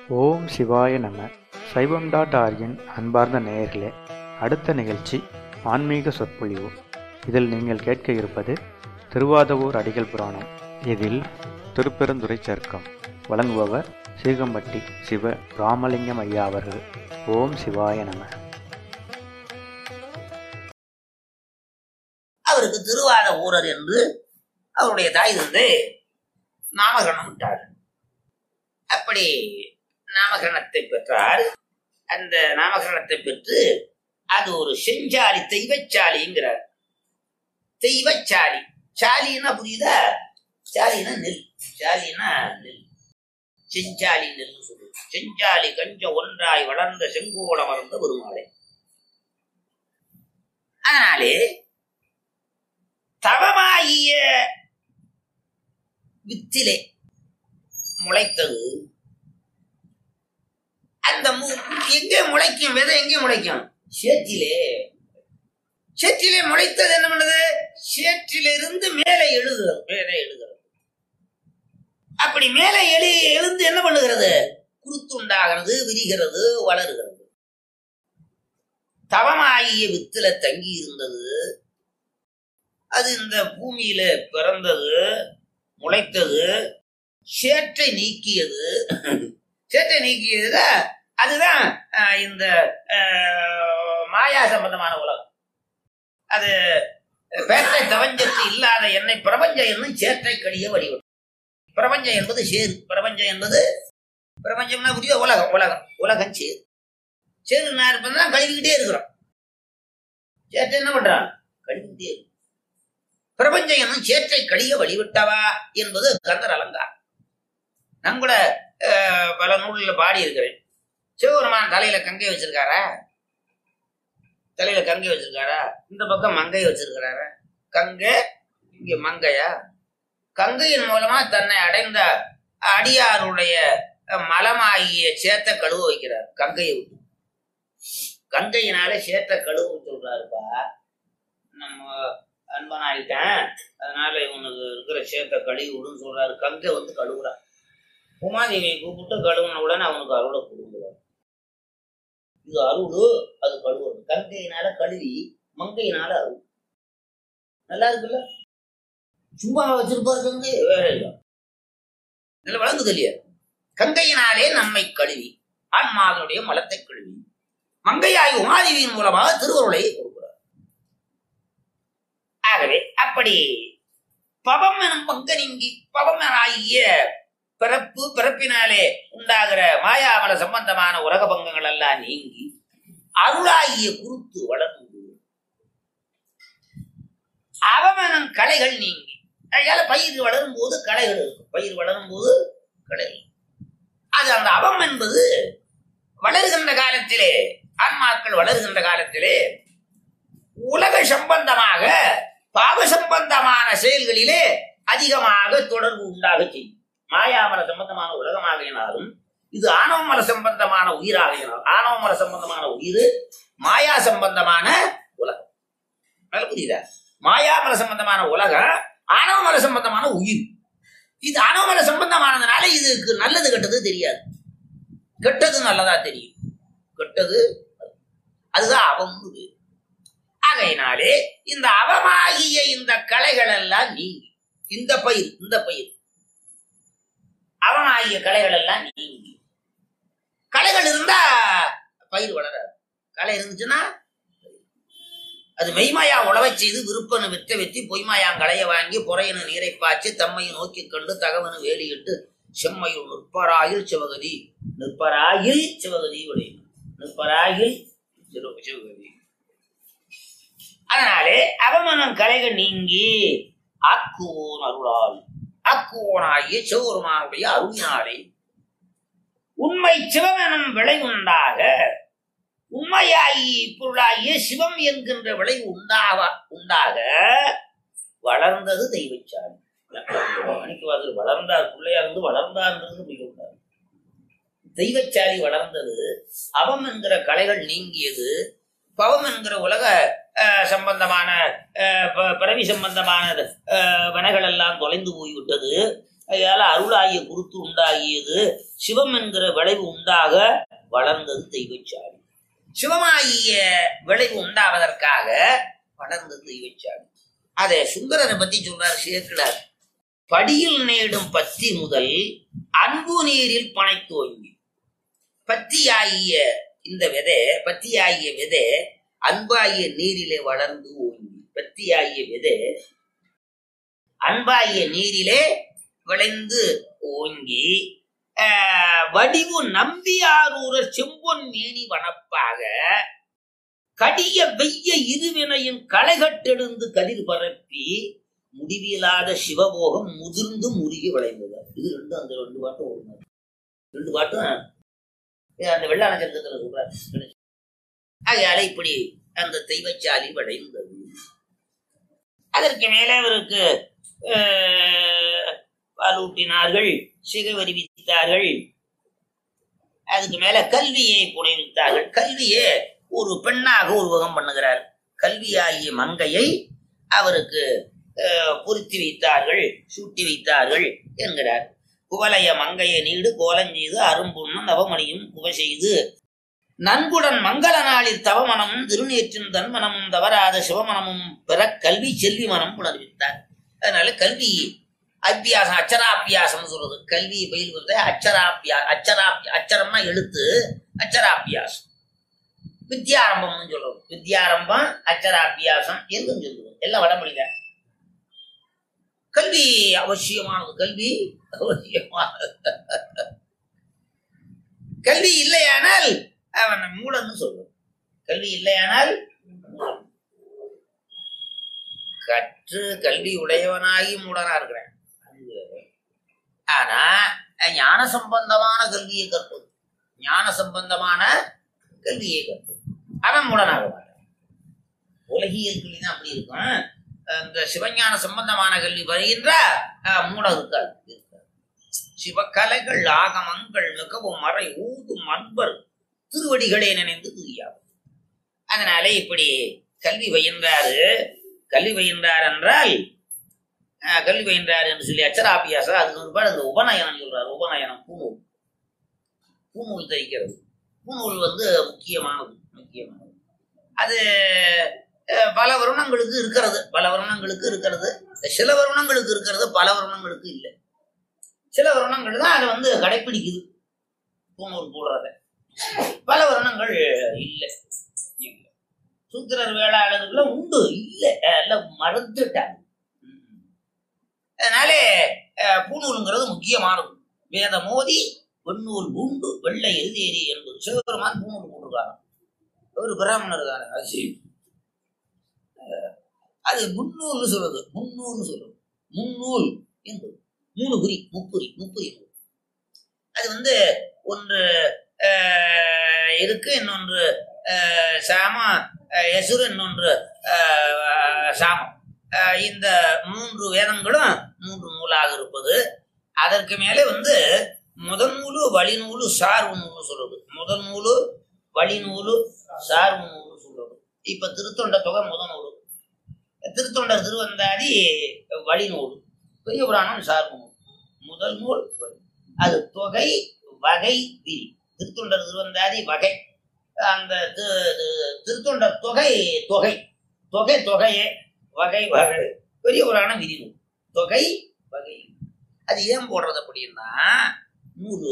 ஓம் சிவாய நம சைவம் டாட் ஆர்கின் அன்பார்ந்த நேயர்களே அடுத்த நிகழ்ச்சி ஆன்மீக சொற்பொழிவு இதில் நீங்கள் கேட்க இருப்பது திருவாதவூர் அடிகள் புராணம் இதில் திருப்பெருந்துறை சர்க்கம் வழங்குபவர் சீகம்பட்டி சிவ ராமலிங்கம் ஐயா அவர்கள் ஓம் சிவாய நம அவருக்கு திருவாத ஊரர் என்று அவருடைய தாய் தந்தை நாமகரணம் விட்டார் அப்படி நாமகரணத்தை பெற்றார் அந்த நாமகரணத்தை பெற்று அது ஒரு செஞ்சாலி தெய்வச்சாலிங்கிறார் தெய்வச்சாலி சாலின்னா புரியுதா சாலினா நெல் சாலினா நெல் செஞ்சாலி நெல் சொல்லுது செஞ்சாலி கஞ்ச ஒன்றாய் வளர்ந்த செங்கோல மறந்த பெருமாளை அதனாலே தவமாகிய வித்திலே முளைத்தது அந்த மு- எங்கே முளைக்கும் விதை எங்கே முளைக்கும் சேற்றிலே சேற்றிலே முளைத்தது என்ன பண்ணுது சேற்றிலிருந்து மேலே எழுதுகிறது மேலே எழுதுகிறது அப்படி மேலே எழு எழுந்து என்ன பண்ணுகிறது குருத்துண்டாகிறது விரிகிறது வளருகிறது தவமாகிய வித்துல தங்கி இருந்தது அது இந்த பூமியில பிறந்தது முளைத்தது சேற்றை நீக்கியது சேற்றை நீக்கியது அதுதான் அஹ், இந்த அஹ், மாயா சம்பந்தமான உலகம் அது பேட்டை தவஞ்சத்து இல்லாத என்னை பிரபஞ்சம் என்னும் சேற்றை கடிய வடிவம் பிரபஞ்சம் என்பது சேரு பிரபஞ்சம் என்பது பிரபஞ்சம்னா புரிய உலகம் உலகம் உலகம் சேரு சேரு நான் இருப்பதுதான் கழுவிக்கிட்டே இருக்கிறோம் சேற்றை என்ன பண்றான் கழுவிக்கிட்டே இருக்கு பிரபஞ்சம் என்னும் சேற்றை கழிய வழிவிட்டவா என்பது கந்தர் அலங்காரம் நான் கூட அஹ், பல நூலில் பாடி இருக்கிறேன் சிவபெருமான் தலையில கங்கை வச்சிருக்காரா தலையில கங்கை வச்சிருக்காரா இந்த பக்கம் மங்கை வச்சிருக்கிறாரா கங்கை இங்க மங்கையா கங்கையின் மூலமா தன்னை அடைந்த அடியாருடைய அஹ், மலமாகிய சேத்த கழுவ வைக்கிறார் கங்கையை விட்டு கங்கையினால சேத்த கழுவ சொல்றாருப்பா நம்ம அன்பனாயிட்டேன் அதனால இவனுக்கு இருக்கிற சேத்த கழுவி விடுன்னு சொல்றாரு கங்கை வந்து கழுவுறான் உமாதேவியை கூப்பிட்டு கழுவுன உடனே அவனுக்கு அருளை கொடுக்குறார் இது அருள் அது கழுவுறது கங்கையினால கழுவி மங்கையினால அருள் நல்லா இருக்குல்ல சும்மா வச்சிருப்பாரு கங்கை வேற இல்லை இதுல வழங்குது இல்லையா கங்கையினாலே நம்மை கழுவி ஆன்மாவினுடைய மலத்தை கழுவி மங்கையாய் உமாதேவியின் மூலமாக திருவருளை கொடுக்கிறார் ஆகவே அப்படி பவம் எனும் பங்க நீங்கி பவம் ஆகிய பிறப்பு பிறப்பினாலே உண்டாகிற மாயாமல சம்பந்தமான உலக பங்கங்கள் எல்லாம் நீங்கி அருளாகிய குருத்து வளர்ந்து அவமனம் களைகள் நீங்கி அதனால பயிர் வளரும் போது களைகள் இருக்கும் பயிர் வளரும் போது களைகள் அது அந்த அவம் என்பது வளருகின்ற காலத்திலே ஆன்மாக்கள் வளருகின்ற காலத்திலே உலக சம்பந்தமாக பாவ சம்பந்தமான செயல்களிலே அதிகமாக தொடர்பு உண்டாக செய்யும் மாயாமல சம்பந்தமான உலகமாகினாலும் இது ஆணவமல சம்பந்தமான உயிராகினாலும் ஆணவமல சம்பந்தமான உயிர் மாயா சம்பந்தமான உலகம் நல்லா புரியுதா மாயாமல சம்பந்தமான உலகம் ஆணவமல சம்பந்தமான உயிர் இது ஆணவமல சம்பந்தமானதுனால இதுக்கு நல்லது கெட்டது தெரியாது கெட்டது நல்லதா தெரியும் கெட்டது அதுதான் அவம்னு பேரு. ஆகையினாலே இந்த அவமாகிய இந்த கலைகள் எல்லாம் நீங்கி இந்த பயிர் இந்த பயிர் அவமாகிய கலைகள் எல்லாம் நீங்கி கலைகள் இருந்தா பயிர் வளராது கலை இருந்துச்சுன்னா அது மெய்மாயா உழவைச் செய்து விருப்பனு வித்த வெத்தி பொய்மாயாங் களைய வாங்கி பொறையனு நீரை பாய்ச்சி தம்மையை நோக்கி கண்டு தகவனு வேலியிட்டு செம்மையுள் நிற்பராயில் சிவகதி நிற்பராயில் சிவகதி உடைய நிற்பராயில் சிவ- சிவகதி அதனாலே அவமனம் கலைகள் நீங்கி ஆக்குவோன் அருளால் ஆக்குவோனாகிய சிவபெருமானுடைய அருளினாலே உண்மை சிவமெனும் விளை உண்டாக உண்மையாகி பொருளாகிய சிவம் என்கின்ற விளைவு உண்டாக உண்டாக வளர்ந்தது தெய்வச்சாமி மாணிக்கவாசல் வளர்ந்தார் பிள்ளையா இருந்து வளர்ந்தார்ன்றது மிக தெய்வச்சாலி வளர்ந்தது அவம் என்கிற கலைகள் நீங்கியது பவம் என்கிற உலக அஹ், சம்பந்தமான அஹ், ப- பிறவி சம்பந்தமான அஹ், வினைகள் எல்லாம் தொலைந்து போய்விட்டது அதனால அருளாகிய குருத்து உண்டாகியது சிவம் என்கிற விளைவு உண்டாக வளர்ந்தது தெய்வச்சாடி சிவமாகிய விளைவு உண்டாவதற்காக வளர்ந்தது தெய்வச்சாடி அதை சுந்தரரை பத்தி சொல்றார் சேர்க்கிறார் படியில் நேடும் பத்தி முதல் அன்பு நீரில் பனை துவங்கி பத்தியாகிய இந்த விதை பத்தியாகிய விதை அன்பாகிய நீரிலே வளர்ந்து ஓங்கி பத்தியாகிய விதை அன்பாகிய நீரிலே விளைந்து ஓங்கி ஆஹ், வடிவு நம்பியாரூரர் செம்பொன் மேனி வனப்பாக கடிய வெய்ய இருவினையின் களைகட்டெழுந்து கதிர் பரப்பி முடிவில்லாத சிவபோகம் முதிர்ந்து முருகி விளைந்தது இது ரெண்டு அந்த ரெண்டு பாட்டும் ஒரு மாதிரி. ரெண்டு பாட்டும் அஹ், அந்த வெள்ளாள சந்தத்துல சொல்றாரு ஆகையால இப்படி அந்த தெய்வச்சாலி விளைந்தது அதற்கு மேலே அவருக்கு ஆஹ், பாலூட்டினார்கள் சிகவரி வித்தார்கள் அதுக்கு மேல கல்வியை புனைவித்தார்கள் கல்வியே ஒரு பெண்ணாக உருவகம் பண்ணுகிறார் கல்வியாகிய மங்கையை அவருக்கு ஆஹ், பொருத்தி வைத்தார்கள் சூட்டி வைத்தார்கள் என்கிறார் குவலய மங்கையை நீடு கோலஞ்செய்து அரும்புண்ணும் நவமணியும் குவ செய்து நன்குடன் மங்கள நாளில் தவமனமும் திருநேற்றின் தன்மனமும் தவறாத சிவமனமும் பெற கல்வி செல்வி மனம் புணர்வித்தார் அதனால கல்வி அபியாசம் அச்சராபியாசம் சொல்றது கல்வி பயில்வது அச்சராபியா அச்சராபி அச்சரம்னா எழுத்து அச்சராபியாசம் வித்யாரம்பம்னு சொல்றோம் வித்யாரம்பம் அச்சராபியாசம் என்றும் சொல்லுவோம் எல்லாம் வடமொழிங்க கல்வி அவசியமானது கல்வி அவசியமானது கல்வி இல்லையானால் அவன் மூலன்னு சொல்லுவோம் கல்வி இல்லையானால் மூடன். கற்று கல்வி உடையவனாகி மூடனா இருக்கிறேன் ஆனா ஞான சம்பந்தமான கல்வியை கற்பது ஞான சம்பந்தமான கல்வியை கற்பது அவன் மூடனாக மாட்டான் உலகியல் கல்வி தான் அப்படி இருக்கும் இந்த சிவஞான சம்பந்தமான கல்வி வருகின்ற அஹ், மூடம் இருக்காது இருக்காது. சிவகலைகள் ஆகமங்கள் மிகவும் மறை ஊதும் அன்பர் திருவடிகளை நினைந்து துதியாகும் அதனால இப்படி கல்வி பயின்றாரு கல்வி பயின்றார் என்றால் அஹ், கல்வி பயின்றார் என்று சொல்லி அச்சராபியாசம் அதுக்கு ஒருபாடு அந்த உபநயனம் சொல்றாரு உபநயனம் பூநூல் பூநூல் தைக்கிறது பூநூல் வந்து முக்கியமானது முக்கியமானது அது அஹ், பல வருணங்களுக்கு இருக்கிறது பல வருணங்களுக்கு இருக்கிறது சில வருணங்களுக்கு இருக்கிறது பல வருணங்களுக்கு இல்லை சில வருணங்கள் தான் அதை வந்து கடைப்பிடிக்குது பூநூல் போடுறத பல வருணங்கள் இல்லை இல்லை சூத்திரர் வேளாளர்கள உண்டு இல்லை எல்லாம் மறந்துட்டாங்க ம். அதனாலே அஹ், பூநூலுங்கிறது முக்கியமானது வேத மோதி வெண்ணூல் பூண்டு வெள்ளை எழுதேரி என்பது சிவபெருமான் பூநூல் போட்டிருக்காங்க அவர் பிராமணர் தானே அது சரி. அஹ், அது முன்னூல்னு சொல்றது முன்னூல்னு சொல்றது முன்னூல் என்பது மூணு குறி முப்புரி முப்புரி நூல் அது வந்து ஒன்று அஹ், இருக்கு இன்னொன்று அஹ், சாமம் அஹ், எசுரு இன்னொன்று அஹ், சாமம் அஹ், இந்த மூன்று வேதங்களும் மூன்று நூலாக இருப்பது அதற்கு மேலே வந்து முதல் நூலு வழிநூலு சார்பு நூலு சொல்றது முதல் நூலு வழிநூலு சார்பு நூலு சொல்றது இப்ப திருத்தொண்ட தொகை முதல் நூலு திருத்தொண்டர் திருவந்தாதி வழிநூல் பெரிய புராணம் சார்பு நூல் முதல் நூல் வழி. அது தொகை வகை விரி திருத்தொண்டர் திருவந்தாதி வகை அந்த தி- தி- திருத்தொண்டர் தொகை தொகை தொகை தொகையே வகை வகை பெரிய புராணம் விரி நூல் தொகை வகை அது ஏன் போடுறது அப்படின்னா நூலு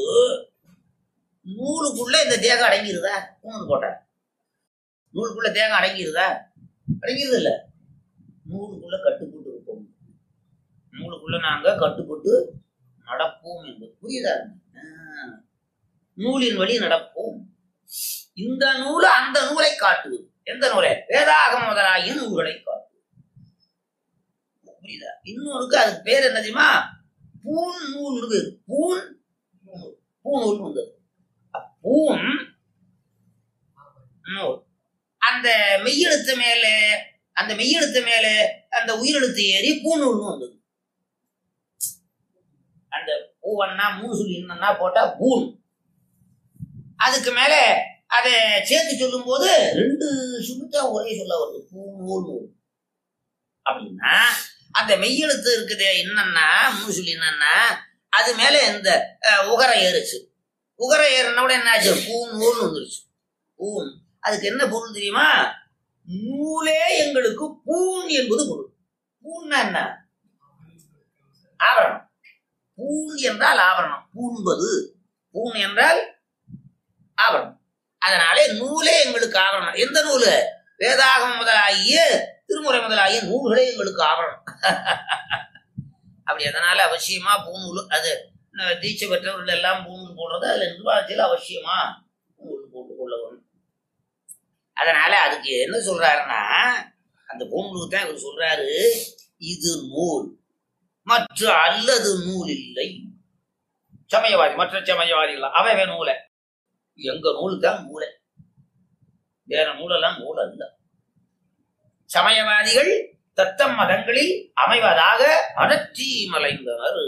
நூலுக்குள்ள இந்த தேகம் அடங்கிருதா நூல் போட்ட நூலுக்குள்ள தேகம் அடங்கிருதா அடங்கிருது இல்ல நூலுக்குள்ள கட்டுப்பட்டு இருப்போம் நூலுக்குள்ள நாங்க கட்டுப்பட்டு நடப்போம் என்பது புரியுதா ஆ. நூலின் வழி நடப்போம் இந்த நூல் அந்த நூலை காட்டுவது எந்த நூலை வேதாகம முதலாகிய நூல்களை காட்டுவது புரியுதா இன்னொருக்கு அதுக்கு பேர் என்ன தெரியுமா பூன் நூல் பேர் பூன் நூல். பூநூல் வந்தது அப் பூன் நூல் அந்த மெய்யெழுத்து மேல அந்த மெய்யெழுத்து மேல அந்த உயிரெழுத்து ஏறி பூநூல்னு வந்தது அந்த பூவன்னா மூணு சொல்லி என்னன்னா போட்டா பூன் அதுக்கு மேல அதை சேர்த்து சொல்லும் போது ரெண்டு சுமித்தான் ஒரே சொல்ல வருது பூநூல் நூல் அப்படின்னா அந்த மெய்யெழுத்து இருக்குது என்னன்னா மூணு சொல்லி என்னன்னா அது மேல இந்த அஹ், உகரம் ஏறுச்சு உகரம் ஏறின உடனே என்னாச்சு பூ நூல் வந்துருச்சு பூன் அதுக்கு என்ன பொருள் தெரியுமா நூலே எங்களுக்கு பூன் என்பது பொருள் பூன்னா என்ன ஆவரணம் பூன் என்றால் ஆவரணம் பூண்பது பூன் என்றால் ஆவரணம் அதனாலே நூலே எங்களுக்கு ஆவரணம் எந்த நூலு வேதாகம் முதலாகிய திருமுறை முதலாகிய நூல்களே எங்களுக்கு ஆவரணம் அப்படி அதனால அவசியமா பூநூல் அது ந- தீட்சை பெற்றவர்கள் எல்லாம் பூநூல் போடுறது அதுல நிர்வாகத்தில் அவசியமா பூநூல் போட்டு கொள்ள வேணும் அதனால அதுக்கு என்ன சொல்றாருன்னா அந்த பூநூலுக்கு தான் இவர் சொல்றாரு இது நூல் மற்ற அல்லது நூல் இல்லை சமயவாதி மற்ற சமயவாதிகள் அவன் நூலை எங்க நூல் தான் நூலை வேற நூலெல்லாம் நூல் அல்ல சமயவாதிகள் தத்தம் மதங்களில் அமைவதாக அடற்றி மலைந்தனர்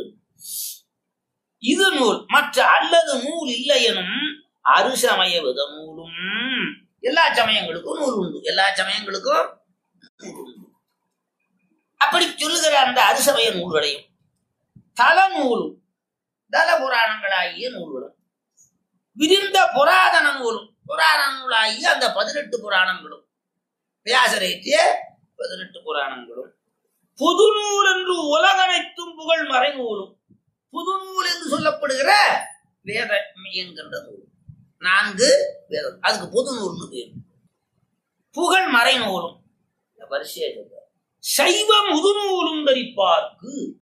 இது நூல் மற்ற அல்லது நூல் இல்லை எனும் அருசமய வித நூலும் எல்லா சமயங்களுக்கும் நூல் உண்டு எல்லா சமயங்களுக்கும் நூல் உண்டு அப்படி சொல்லுகிற அந்த அருசமய நூல்களையும் தல நூலும் தல புராணங்களாகிய நூல்களும் விரிந்த புராதன நூலும் புராண நூலாகிய அந்த பதினெட்டு புராணங்களும் வியாசரேற்றிய பதினெட்டு புராணங்களும் புது நூல் என்று உலகனைத்தும் புகழ் மறைநூலும் புது நூல் என்று சொல்லப்படுகிற வேத என்கின்ற நூல் நான்கு வேதம் அதுக்கு புது நூல்னு பேர் புகழ் மறைநூலும் வரிசையா சொல்ற சைவ முதுநூலும் தரிப்பார்க்கு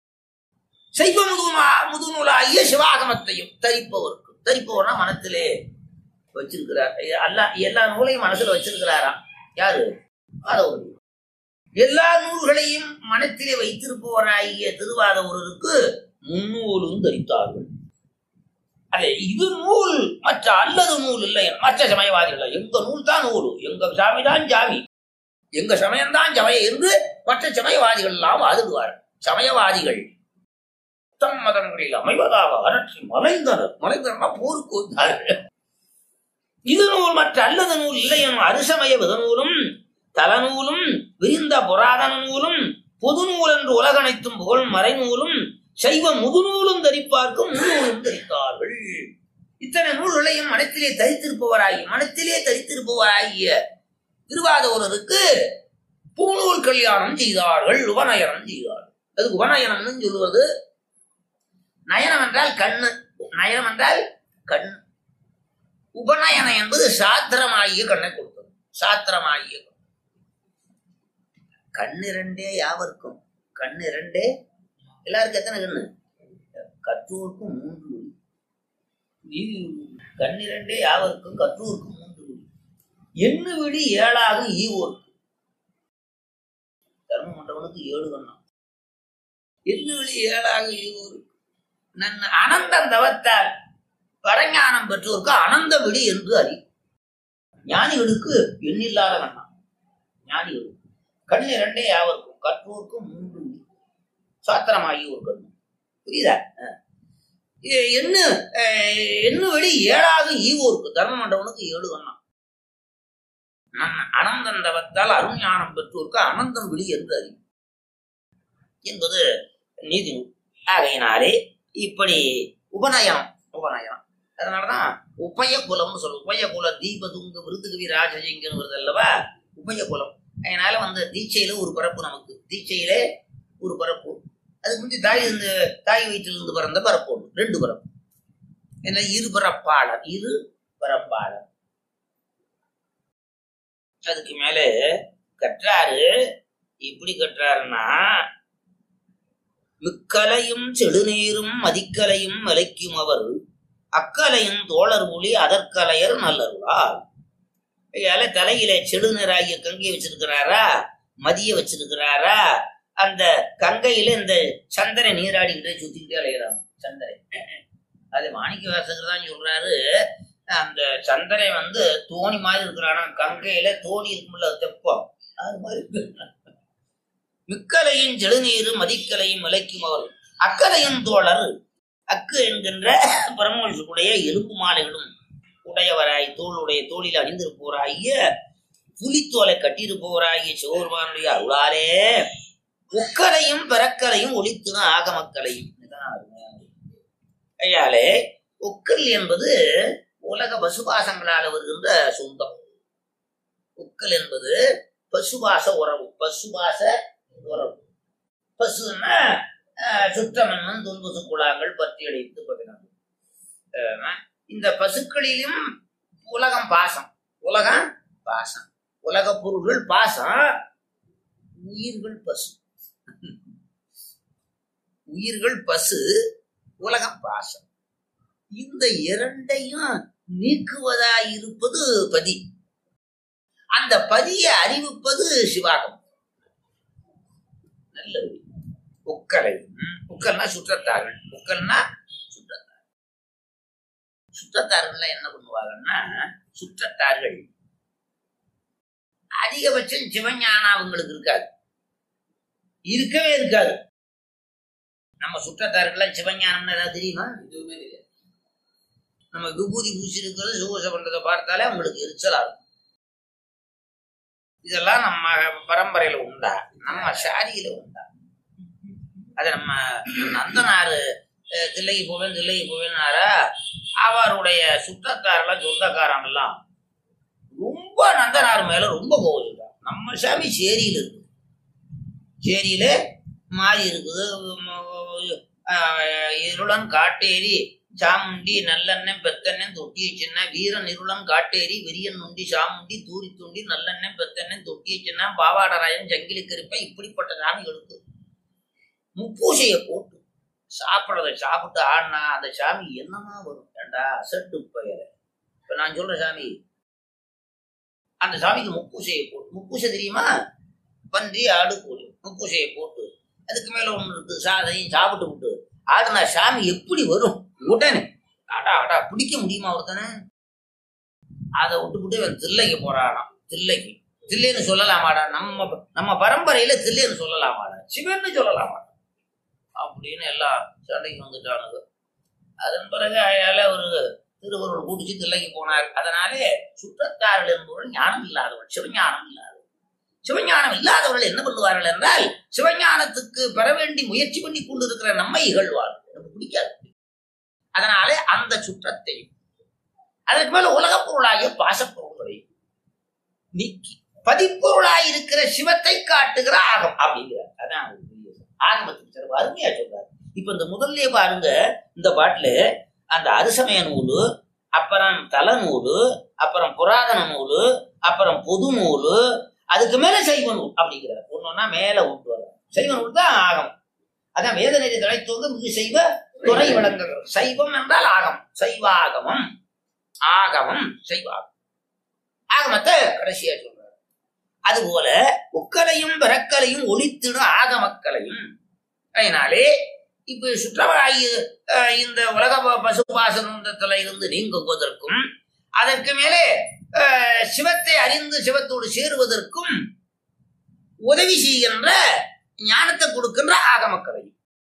சைவ முதுநூலா முதுநூலாகிய சிவாகமத்தையும் தரிப்பவருக்கு தரிப்பவர்னா மனத்திலே வச்சிருக்கிறார் எல்லா எல்லா நூலையும் மனசுல வச்சிருக்கிறாராம் யாரு ஆதவர் எல்லா நூல்களையும் மனத்திலே வைத்திருப்பவராகிய திருவாதவருக்கு முன்னூலும் தரித்தார்கள் அதே இது நூல் மற்ற அல்லது நூல் இல்லை மற்ற சமயவாதிகள் எங்க நூல் தான் நூல் எங்க சாமி தான் சாமி எங்க சமயம் தான் சமயம் என்று மற்ற சமயவாதிகள் எல்லாம் வாதிடுவார் சமயவாதிகள் தம் மதங்களில் அமைவதாக அரற்றி மலைந்தனர் மலைந்தனா போருக்கு வந்தார்கள் இது நூல் மற்ற அல்லது நூல் இல்லை எனும் அரிசமய விதநூலும் தலநூலும் விரிந்த புராதன நூலும் பொது நூல் என்று உலகனைத்தும் புகழ் மறைநூலும் சைவ முதுநூலும் தரிப்பார்க்கும் முன்னூலும் தரித்தார்கள் இத்தனை நூல்களையும் மனத்திலே தரித்திருப்பவராகி மனத்திலே தரித்திருப்பவராகிய திருவாதூரருக்கு பூநூல் கல்யாணம் செய்தார்கள் உபநயனம் செய்தார்கள் அதுக்கு உபநயனம்னு சொல்லுவது நயனம் என்றால் கண்ணு நயனம் என்றால் கண் உபநயனம் என்பது சாத்திரமாகிய கண்ணை கொடுத்தது சாத்திரமாகிய கண். கண்ணிரண்டே யாவருக்கும் கண்ணிரண்டே எல்லாருக்கும் எத்தனை கண்ணு கற்றோருக்கும் மூன்று விழி. நீதி கண்ணிரண்டே யாவருக்கும் கற்றோருக்கும் மூன்று விழி. எண்ணு விழி ஏழாக ஈவோருக்கு தர்ம மண்டபனுக்கு ஏழு கண்ணம் எண்ணு விழி ஏழாக ஈவோருக்கு நன் அனந்தம் தவத்தால் பரஞானம் பெற்றோருக்கு அனந்த விழி என்று அறி ஞானிகளுக்கு எண்ணில்லாத கண்ணம் ஞானிகளுக்கு கண் இரண்டே யாவருக்கும் கற்றோருக்கும் மூன்று விழி. சாத்திரமாகி ஒரு கண்ணு புரியுதா அஹ். எ- எண்ணு அஹ், எண்ணு வெளி ஏழாக ஈவோருக்கு தர்ம மண்டபனுக்கு ஏழு கண்ணம் நன் அனந்தந்தவத்தால் அருஞானம் பெற்றோருக்கு அனந்தம் விழி என்று அறி என்பது நீதி நூல். ஆகையினாலே இப்படி உபநயனம் உபநயனம் அதனாலதான் உபய குலம்னு சொல்லுவோம் உபய குலம் தீபதுங்க விருதுகவி ராஜஜிங்கிறது அல்லவா உபய குலம் அதனால வந்து தீட்சையில ஒரு பரப்பு நமக்கு தீட்சையிலே ஒரு பரப்பு அதுக்கு முந்தி தாய் இருந்து தாய் வயிற்றிலிருந்து பிறந்த பரப்பு ஒன்று ரெண்டு பரப்பு என்ன இரு பரப்பாளர் இரு பரப்பாளர் அதுக்கு மேல கற்றாரு எப்படி கற்றாருன்னா மிக்கலையும் செடுநீரும் மதிக்கலையும் மலைக்கும் அவர் அக்கலையும் தோழர் ஒளி அதற்கலையர் நல்லருளார் ஐயால தலையில செடுநீராகிய கங்கையை வச்சிருக்கிறாரா மதிய வச்சிருக்கிறாரா அந்த கங்கையில இந்த சந்தனை நீராடிக்கிட்டே சுத்திக்கிட்டே அலைகிறாங்க சந்தனை அது மாணிக்க வாசகர் தான் சொல்றாரு அந்த சந்தனை வந்து தோணி மாதிரி இருக்கிறானா கங்கையில தோணி இருக்கும்ல தெப்பம் அது மாதிரி இருக்கு. மிக்கலையும் செழுநீரும் மதிக்கலையும் விளைக்கும் அவர் அக்கலையும் தோழர் அக்கு என்கின்ற பிரம்மோஷுடைய எலும்பு மாலைகளும் உடையவராய் தோளுடைய தோளில் அணிந்திருப்பவராகிய புலித்தோலை கட்டியிருப்பவராகிய சிவபெருமானுடைய அருளாலே உக்கரையும் பிறக்கலையும் ஒளித்துன ஆகமக்களையும் இதுதான் அருமையானது. ஐயாலே ஒக்கல் என்பது உலக பசுபாசங்களால் வருகின்ற சொந்தம் ஒக்கல் என்பது பசுபாச உறவு பசுபாச உறவு பசுன்னா ஆஹ், சுற்றமன்னன் துன்பசு குழாங்கள் பற்றி அடைத்து பதினாறு இந்த பசுக்களிலும் உலகம் பாசம் உலகம் பாசம் உலக பொருள்கள் பாசம் உயிர்கள் பசு உயிர்கள் பசு உலகம் பாசம் இந்த இரண்டையும் நீக்குவதா இருப்பது பதி அந்த பதியை அறிவிப்பது சிவாகம் நல்ல வழி. உக்கலை ம், உக்கல்னா சுற்றத்தார்கள் உக்கல்னா சுற்றத்தார் சுற்றத்தார்கள் என்ன பண்ணுவாங்கன்னா சுற்றத்தார்கள் அதிகபட்சம் சிவஞானம் அவங்களுக்கு இருக்காது இருக்கவே இருக்காது நம்ம சுற்றத்தாருக்கெல்லாம் சிவஞானம்னு ஏதாவது தெரியுமா எதுவுமே தெரியாது நம்ம விபூதி பூசி இருக்கிறது சுகோச பண்றதை பார்த்தாலே அவங்களுக்கு எரிச்சலா இருக்கும் இதெல்லாம் நம்ம பரம்பரையில உண்டா நம்ம சாதியில உண்டா அது நம்ம நந்தனாரு அஹ், தில்லைக்கு போவேன் தில்லைக்கு போவேன்னாரா அவருடைய சுற்றத்தாரெல்லாம் சொந்தக்காரங்கெல்லாம் ரொம்ப நந்தனார் மேல ரொம்ப கோவிச்சுட்டார் நம்ம சாமி சேரியில இருக்கு சேரியில மாறி இருக்குது ம- ஆஹ் இருளன் காட்டேரி சாமுண்டி நல்லெண்ணெய் பெத்தெண்ணெய் தொட்டி வச்சுன்னா வீரன் இருளன் காட்டேரி விரியன் நுண்டி சாமுண்டி தூரி துண்டி நல்லெண்ணெய் பெத்தெண்ணெய் தொட்டி வச்சுன்னா பாவாடராயன் ஜங்கிலி கருப்பை இப்படிப்பட்ட சாமிகளுக்கு முப்பூசையை போட்டு சாப்பிட்றத சாப்பிட்டு ஆடினா அந்த சாமி என்னமா வரும் ஏண்டா அசட்டு பெயர் இப்ப நான் சொல்ற சாமி அந்த சாமிக்கு முப்பூசையை போட்டு முப்பூசை தெரியுமா பன்றி ஆடு கோழி முப்பூசையை போட்டு அதுக்கு மேல ஒண்ணு இருக்கு சாதையும் சாப்பிட்டு விட்டு ஆடுனா சாமி எப்படி வரும் உடனே அடா அடா பிடிக்க முடியுமா ஒருத்தனை அதை விட்டுவிட்டு இவன் தில்லைக்கு போறானாம் தில்லைக்கு தில்லைன்னு சொல்லலாமாடா நம்ம நம்ம பரம்பரையில தில்லைன்னு சொல்லலாமாடா சிவன்னு சொல்லலாமாடா அப்படின்னு எல்லாம் சண்டைக்கு வந்துட்டானுங்க அதன் பிறகு அயால ஒரு திருவருள் கூட்டிச்சு தில்லைக்கு போனார் அதனாலே சுற்றத்தார்கள் என்பவர்கள் ஞானம் இல்லாதவர்கள் சிவஞானம் இல்லாதவர்கள் சிவஞானம் இல்லாதவர்கள் என்ன பண்ணுவார்கள் என்றால் சிவஞானத்துக்கு பெற வேண்டி முயற்சி பண்ணி கொண்டிருக்கிற நம்மை இகழ்வார்கள் எனக்கு பிடிக்காது அதனாலே அந்த சுற்றத்தையும் அதற்கு மேல உலகப் பொருளாகிய பாசப்பொருள்களை நீக்கி பதிப்பொருளாய் இருக்கிற சிவத்தை காட்டுகிற ஆகம் அப்படிங்கிறார் அதான் ஒரு பெரிய ஆகமத்துக்கு சிறப்பு அருமையா சொல்றாரு இப்ப இந்த முதல்ல பாருங்க இந்த பாட்டுல அந்த அரிசமய நூலு அப்புறம் தல நூலு அப்புறம் புராதன நூலு அப்புறம் பொது நூலு அதுக்கு மேல சைவ நூல் அப்படிங்கிறார் ஒன்னொன்னா மேல விட்டு வர சைவ நூல் தான் ஆகம் அதான் வேதநெறி தலைத்தோங்க மிகு செய்வ துறை விளங்குகிறது சைவம் என்றால் ஆகம் சைவாகமம் ஆகமம் சைவாகம் ஆகமத்தை கடைசியா சொல்றாரு அதுபோல உக்கலையும் பிறக்கலையும் ஒளித்திடும் ஆகமக்களையும் அதனாலே இப்ப சுற்றவாயு அஹ், இந்த உலக ப- பசுபாசனத்துல இருந்து நீங்குவதற்கும் அதற்கு மேலே அஹ், சிவத்தை அறிந்து சிவத்தோடு சேருவதற்கும் உதவி செய்கின்ற ஞானத்தை கொடுக்கின்ற ஆகமக்கலையும்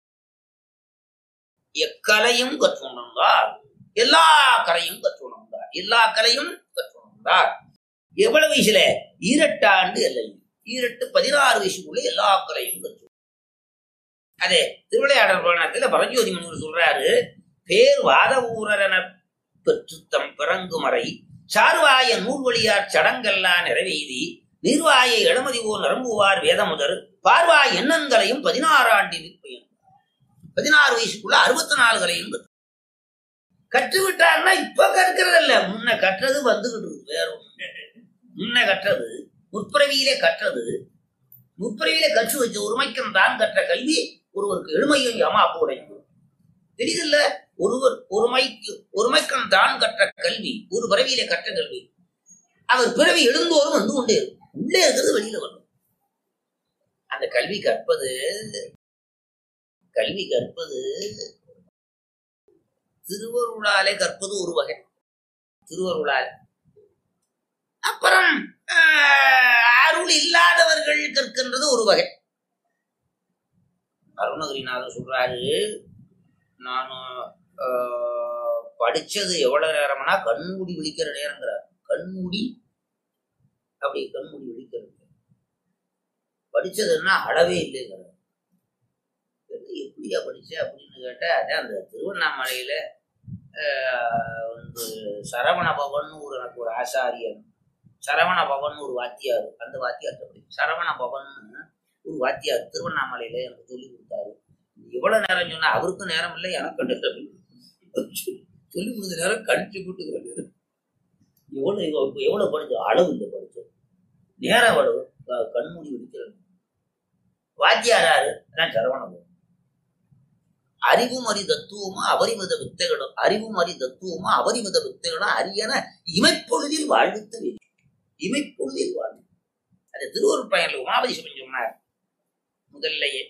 எக்கலையும் கற்றுணர்ந்தார் எல்லா கலையும் கற்றுணர்ந்தார் எல்லா கலையும் கற்றுணர்ந்தார் எவ்வளவு வயசுல ஈரட்டாண்டு இல்லை ஈரட்டு பதினாறு வயசுக்குள்ள எல்லா கலையும் கற்று அதே திருவிளையாடல் புராணத்துல பரஞ்சோதி முனிவர் சொல்றாரு பேர் வாத ஊரரென பெற்று தம் பிறங்குமறை சார்வாய நூல்வழியார் சடங்கெல்லாம் நிறைவேதி நீர்வாயை இளமதி ஓர் நரம்புவார் வேதமுதர் பார்வாய் எண்ணங்களையும் பதினாறு ஆண்டில் பயன் பதினாறு வயசுக்குள்ள அறுபத்தி நாலு கலையும் கற்று கற்று விட்டார்னா இப்ப கற்கிறது இல்ல முன்ன கற்றது வந்துகிட்டு இருக்கு வேற ஒண்ணு முன்ன கற்றது முற்பிறவியிலே கற்றது முற்பிறவியிலே கற்று வச்ச ஒருமைக்கம் தான் கற்ற கல்வி ஒருவருக்கு எளிமையும் யமாப்பு உடையும் தெரியுதுல்ல ஒருவர் ஒருமைக்கு ஒருமைக்கம் தான் கற்ற கல்வி ஒரு பிறவியிலே கற்ற கல்வி அவர் பிறவி எழுந்தோறும் வந்து கொண்டே இருக்கும் உள்ளே இருக்கிறது வெளியில வரும் அந்த கல்வி கற்பது கல்வி கற்பது திருவருளாலே கற்பது ஒரு வகை திருவருளால் அப்புறம் ஆஹ், அருள் இல்லாதவர்கள் கற்கின்றது ஒரு வகை அருணகிரிநாதர் சொல்றாரு நான் படிச்சது எவ்வளவு நேரம்னா கண்மூடி விழிக்கிற நேரங்கிறார் கண்மூடி அப்படி கண்மூடி விழிக்கிறது படிச்சதுன்னா அளவே இல்லைங்கிறார் எப்படியா படிச்ச அப்படின்னு கேட்டா அதான் அந்த திருவண்ணாமலையில ஆஹ், வந்து சரவண பவன் ஒரு எனக்கு ஒரு ஆசாரியன் சரவண பவன் ஒரு வாத்தியார் அந்த வாத்தியார்ட்ட படி சரவண பவன் ஒரு வாத்தியார் திருவண்ணாமலையில எனக்கு சொல்லி கொடுத்தாரு எவ்வளவு நேரம் சொன்னா அவருக்கும் நேரம் இல்லை எனக்கு நேரம் இல்லை. சொல்லி கொடுத்த நேரம் கழிச்சு கூட்டு எவ்வளவு எவ்வளவு எவ்வளவு படிச்சோம் அளவு இல்லை படிச்சோம் நேரம் எவ்வளவு க- கண்மூடி வெடிக்கிறது வாத்தியாராரு அதான் சரவணபவன் அறிவும் அறி தத்துவமும் அவரிமத வித்தைகளும் அறிவும் அறி தத்துவமும் அவரிமத வித்தைகளும் அரியன இமைப்பொழுதில் வாழ்வித்து வேண்டும். இமைப்பொழுதில் வாழ்வு அது திருவருள் பயனில் உமாபதி சிவன் சொன்னார் முதல்லையே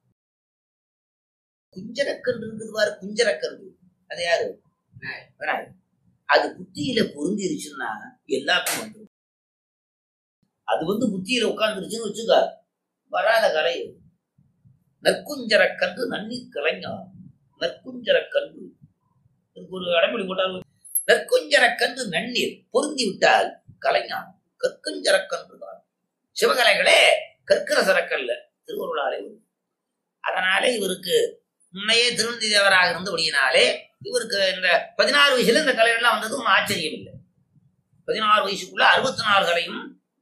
குஞ்சரக்கன்று இருக்குது பாரு குஞ்சரக்கன்று அது யாரு விநாயகர். அது புத்தியில பொருந்திருச்சுன்னா எல்லாருக்கும் வந்துடும் அது வந்து புத்தியில உட்கார்ந்துருச்சுன்னு வச்சுக்க வராத கலை அது. நற்குஞ்சரக்கன்று நன்னீர் கலைஞர் நற்குஞ்சரக்கன்று இதுக்கு ஒரு அடைமொழி போட்டால் நற்குஞ்சரக்கன்று நன்னீர் பொருந்தி விட்டால் கலைஞான் கற்குஞ்சரக்கன்று தான் சிவகலைகளே கற்கிற சரக்கல்ல திருவருளாலே வரும். அதனாலே இவருக்கு முன்னையே திருநந்தி தேவராக இருந்தபடியினாலே இவருக்கு இந்த பதினாறு வயசுல இந்த கலைகள்லாம் வந்தது ஒன்றும் ஆச்சரியம் இல்லை பதினாறு வயசுக்குள்ள அறுபத்தி நாலு கலையும்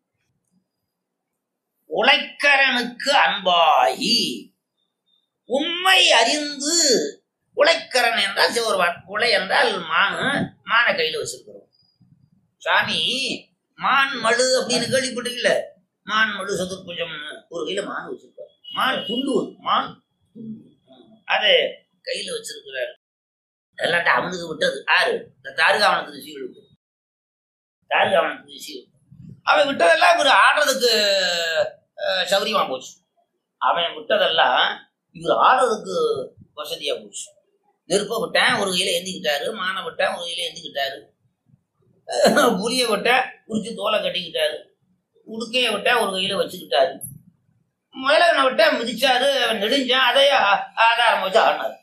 உழைக்கரனுக்கு அன்பாகி உண்மை அறிந்து உழைக்கரன் என்றால் சிவருவான் உலை என்றால் மானு மானை கையில வச்சிருக்கிறோம் சாமி மான் மழு அப்படின்னு கேள்விப்பட்டிருக்கல மான் மழு சதுர்புஜம் ஒரு கையில மான் வச்சிருப்பார் மான் துள்ளு மான் துள்ளு. அது கையில வச்சிருக்கிறார் எல்லாட்ட அவனுக்கு விட்டது ஆறு இந்த தாருகாவனத்துக்கு சீ விட்டு தாருகாவனத்துக்கு சீ விட்டு அவன் விட்டதெல்லாம் இவர் ஆடுறதுக்கு அஹ், சௌரியமா போச்சு அவன் விட்டதெல்லாம் இவர் ஆடுறதுக்கு வசதியா போச்சு நெருப்ப விட்டேன் ஒரு கையில ஏந்திக்கிட்டாரு மானை விட்டேன் ஒரு கையில ஏந்திக்கிட்டாரு புளிய விட்டேன் உரிச்சு தோலை கட்டிக்கிட்டாரு உடுக்கைய விட்டேன் ஒரு கையில வச்சுக்கிட்டாரு முயலகனை விட்டேன் மிதிச்சாரு அவன் நெடுஞ்சான் அதை ஆ- ஆதாரம் வச்சு ஆடினாரு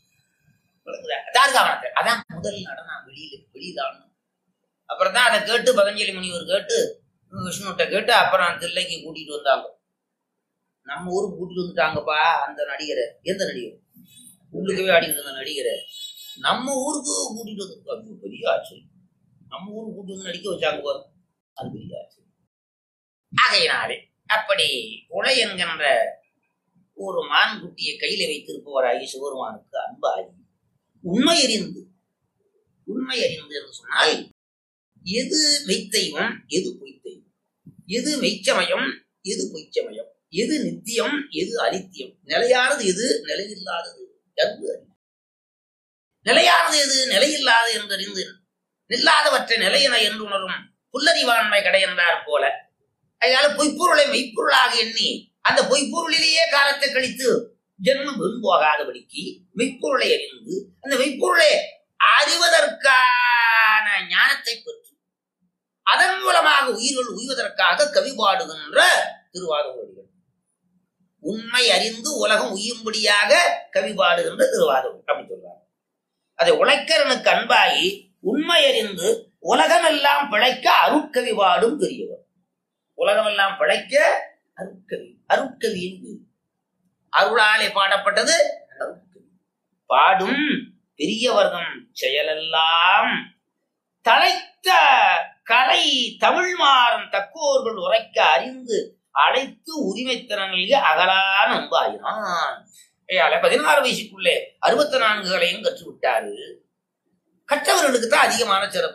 தார்காவனத்தை அதான் முதல் நடனம் வெளியில வெளியிலாடணும் அப்புறம் தான் அதை கேட்டு பதஞ்சலி முனிவர் கேட்டு விஷ்ணுகிட்ட கேட்டு அப்புறம் தில்லைக்கு கூட்டிட்டு வந்தாங்க நம்ம ஊருக்கு கூட்டிட்டு வந்துட்டாங்கப்பா அந்த நடிகரை எந்த நடிகர் உள்ளுக்கவே ஆடிட்டு இருந்த நடிகரை நம்ம ஊருக்கு கூட்டிட்டு வந்து அது பெரிய ஆச்சரியம் நம்ம ஊருக்கு கூட்டிட்டு வந்து நடிக்க வச்சாங்க பாரு அது பெரிய ஆச்சரியம் ஆகையினாலே அப்படி உலை என்கின்ற ஒரு மான் குட்டியை கையில வைத்திருப்பவராகி சிவருமானுக்கு அன்பாகி உண்மை அறிந்து உண்மை அறிந்து என்று சொன்னால் எது மெய்த்தையும் எது பொய்த்தையும் எது மெய்ச்சமயம் எது பொய்ச்சமயம் எது நித்தியம் எது அனித்தியம் நிலையானது எது நிலையில்லாதது என்று அறிந்து. நிலையானது எது நிலையில்லாது என்றறிந்து நில்லாதவற்றை நிலையென என்று உணரும் புல்லறிவாண்மை கிடையென்றார் போல அதனால பொய்ப்பொருளை மெய்ப்பொருளாக எண்ணி அந்த பொய்ப்பொருளிலேயே காலத்தை கழித்து ஜென்மம் வீண் போகாதபடிக்கு மெய்ப்பொருளை அறிந்து அந்த மெய்ப்பொருளை அறிவதற்கான ஞானத்தை பெற்று அதன் மூலமாக உயிர்கள் உய்வதற்காக கவி பாடுகின்ற திருவாதூரடிகள் உண்மை அறிந்து உலகம் உய்யும்படியாக கவி பாடுகின்ற திருவாதூர் அப்படி சொல்றாங்க அதை உழைக்கரனுக்கு அன்பாகி உண்மை அறிந்து உலகமெல்லாம் பிழைக்க அருட்கவி பாடும் பெரியவர் உலகமெல்லாம் பிழைக்க அருட்கவி அருட்கவியின் பேர். அருளாலே பாடப்பட்டது அருட்கவி பாடும் பெரியவர்தம் செயலெல்லாம் தலைத்த கலை தமிழ் மாறும் தக்கோர்கள் உரைக்க அறிந்து அழைத்து உரிமை திறனில் அகலான அம்பாயினான் ஏயால பதினாறு வயசுக்குள்ளே அறுபத்தி நான்குகளையும் கற்றுவிட்டாரு கற்றவர்களுக்கு தான் அதிகமான சிறப்பு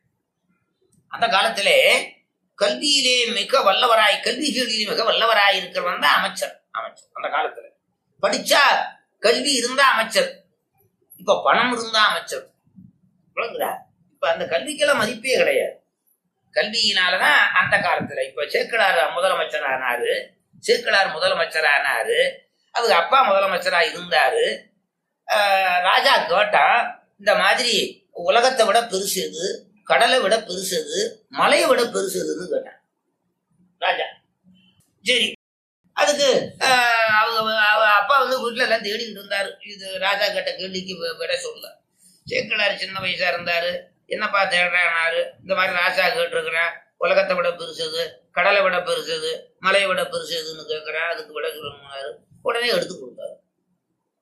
அந்த காலத்திலே கல்வியிலே மிக வல்லவராய் கல்வி கேள்வியிலே மிக வல்லவராய் இருக்கிறவன் தான் அமைச்சர் அமைச்சர் அந்த காலத்துல படிச்சா கல்வி இருந்தா அமைச்சர் இப்ப பணம் இருந்தா அமைச்சர் விளங்குதா இப்ப அந்த கல்விக்கெல்லாம் மதிப்பே கிடையாது கல்வியினாலதான் அந்த காலத்துல இப்ப சேக்கலார் முதலமைச்சர் ஆனாரு சேக்கலார் முதலமைச்சர் ஆனாரு அவங்க அப்பா முதலமைச்சரா இருந்தாரு ஆஹ் ராஜா கேட்டான் இந்த மாதிரி உலகத்தை விட பெருசு எது கடலை விட பெருசு எது மலையை விட பெருசு எதுன்னு கேட்டான் ராஜா சரி அதுக்கு ஆஹ் அவங்க அவ அப்பா வந்து வீட்டுல எல்லாம் தேடிக்கிட்டு இருந்தாரு இது ராஜா கேட்ட கேள்விக்கு வி- விட சொல்ல சேக்கலார் சின்ன வயசா இருந்தாரு என்னப்பா தேடுறாரு இந்த மாதிரி ராஜா கேட்டிருக்கிறேன் உலகத்தை விட பெருசுது கடலை விட பெருசுது மலையை விட பெருசுதுன்னு கேட்கிறேன் அதுக்கு விட சொல்லணும்னாரு உடனே எடுத்து கொடுத்தாரு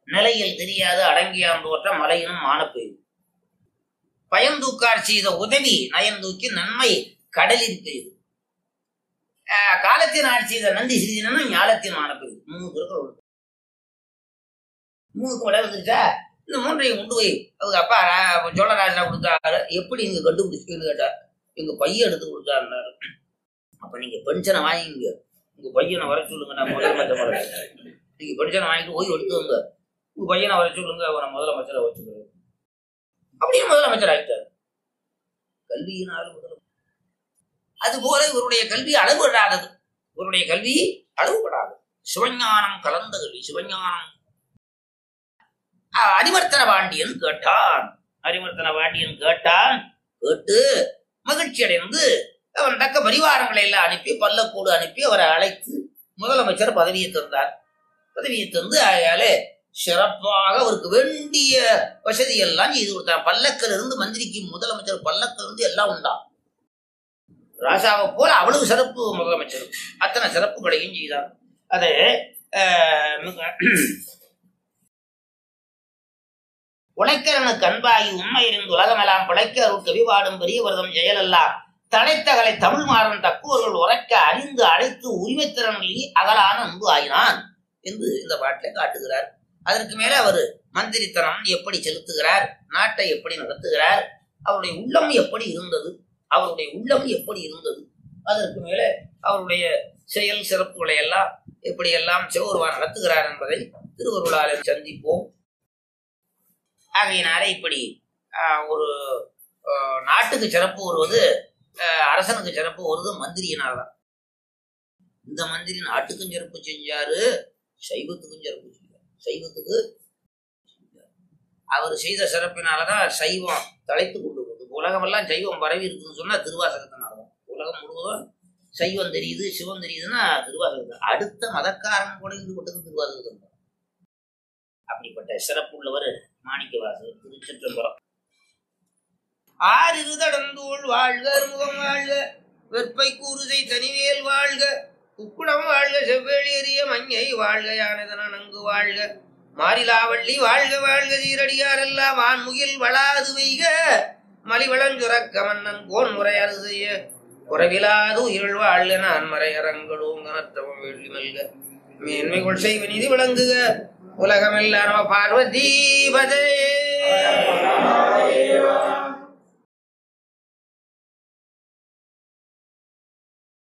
நிலையில் தெரியாத அடங்கியான் தோற்ற மலையினும் மானப்பெய்து பயந்தூக்கார் செய்த உதவி நயந்தூக்கி நன்மை கடலில் பெய்து ஆஹ் காலத்தின் ஆட்சி செய்த நந்தி சிறிதனும் ஞாலத்தின் மானப்பெய்து மூணு திருக்குறள் உண்டு. மூணுக்கு விட வந்துருச்சா இந்த மூன்றையும் கொண்டு போய் அவங்க அப்பா ரா- சோழராஜா கொடுத்தாரு எப்படி இங்க கண்டுபிடிச்சின்னு கேட்டார் எங்க பையன் எடுத்து கொடுத்தாருன்னாரு அப்ப நீங்க பென்ஷனை வாங்கிங்க உங்க பையனை வர சொல்லுங்க நான் முதலமைச்சர் வர நீங்க பென்ஷனை வாங்கிட்டு போய் எடுத்து வங்க உங்க பையனை வர சொல்லுங்க அவனை முதலமைச்சரை வச்சுக்கிறேன் அப்படியே முதலமைச்சர் ஆகிட்டார் கல்வியினால் முதலமைச்சர் அதுபோல இவருடைய கல்வி அளவுபடாதது இவருடைய கல்வி அளவுபடாதது சிவஞானம் கலந்த கல்வி சிவஞானம் அஹ் அரிவர்த்தன பாண்டியன் கேட்டான் அரிவர்த்தன பாண்டியன் கேட்டான் கேட்டு மகிழ்ச்சி அடைந்து அவன் தக்க பரிவாரங்களை எல்லாம் அனுப்பி பல்லக்கூடு அனுப்பி அவரை அழைத்து முதலமைச்சர் பதவியை தந்தார் பதவியை தந்து ஆகையாலே சிறப்பாக அவருக்கு வேண்டிய வசதி எல்லாம் செய்து கொடுத்தார் பல்லக்கில் இருந்து மந்திரிக்கு முதலமைச்சர் பல்லக்கில் இருந்து எல்லாம் உண்டா ராசாவை போல அவ்வளவு சிறப்பு முதலமைச்சர் அத்தனை சிறப்புகளையும் செய்தார் அது அஹ், மிக- உழைக்கிறனுக்கு அன்பாகி உண்மை இருந்து உலகமெல்லாம் பிழைக்க அருள் கவிபாடும் பெரிய விரதம் செயலெல்லாம் தடைத்தகலை தமிழ் மாறன் தக்குவர்கள் உரைக்க அறிந்து அழைத்து உரிமைத்திறனில் அகலான அன்பு ஆயினான் என்று இந்த பாட்டில் காட்டுகிறார் அதற்கு மேல அவர் மந்திரித்தனம் எப்படி செலுத்துகிறார் நாட்டை எப்படி நடத்துகிறார் அவருடைய உள்ளம் எப்படி இருந்தது அவருடைய உள்ளம் எப்படி இருந்தது அதற்கு மேலே அவருடைய செயல் சிறப்புகளை எல்லாம் எப்படியெல்லாம் சிவருவான் நடத்துகிறார் என்பதை திருவருளாலே சந்திப்போம் ஆகையினாலே இப்படி ஆஹ், ஒரு ஆஹ், நாட்டுக்கு சிறப்பு வருவது ஆஹ், அரசனுக்கு சிறப்பு வருவது மந்திரியினால் தான் இந்த மந்திரி நாட்டுக்கும் சிறப்பு செஞ்சாரு சைவத்துக்கும் சிறப்பு செஞ்சார் சைவத்துக்கு செஞ்சாரு. அவர் செய்த சிறப்பினாலதான் சைவம் தலைத்து கொண்டு போகுது உலகமெல்லாம் சைவம் பரவி இருக்குன்னு சொன்னா திருவாசகத்தினால தான் உலகம் முழுவதும் சைவம் தெரியுது சிவம் தெரியுதுன்னா திருவாசகத்தான் அடுத்த மதக்காரன் கூட ஈடுபட்டது திருவாசகத்தான் தான். அப்படிப்பட்ட சிறப்புள்ளவர் மாணிக்கவாசகர் திருச்சிற்றம்பலம் ஆறிருதடந்தோள் வாழ்க முகம் வாழ்க வெற்பை கூறுதை தனிவேல் வாழ்க குக்குடம் வாழ்க செவ்வேளியறிய மஞ்சை வாழ்க யானதன நன்கு வாழ்க மாரிலாவள்ளி வாழ்க வாழ்க சீரடியாரெல்லாம் ஆண்முகில் வளாது வைக மலிவளஞ்சுரக்க மன்னன் கோன் முறையறு செய்ய குறைவிலாது உயிர் வாழ்க நான் மறையரங்களும் கனத்தவம் வெள்ளி மல்க மேன்மைகள் செய்வ நிதி விளங்குக உலகமெல்லாம் நம பார்வதி பதே